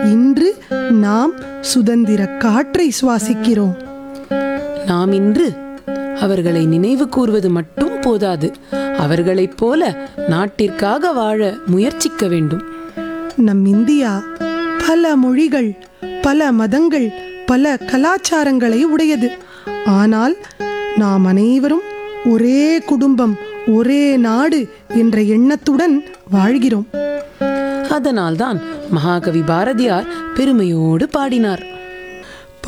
இன்று நாம் சுதந்திர காற்றை சுவாசிக்கிறோம் நாம் இன்று அவர்களை நினைவு கூர்வது மட்டும் போதாது அவர்களைப் போல நாட்டிற்காக வாழ முயற்சிக்க வேண்டும் நம் இந்தியா பல மொழிகள் பல மதங்கள் பல கலாச்சாரங்களை உடையது ஆனால் நாம் அனைவரும் ஒரே குடும்பம் ஒரே நாடு என்ற எண்ணத்துடன் வாழ்கிறோம் அதனால்தான் மகாகவி பாரதியார் பெருமையோடு பாடினார்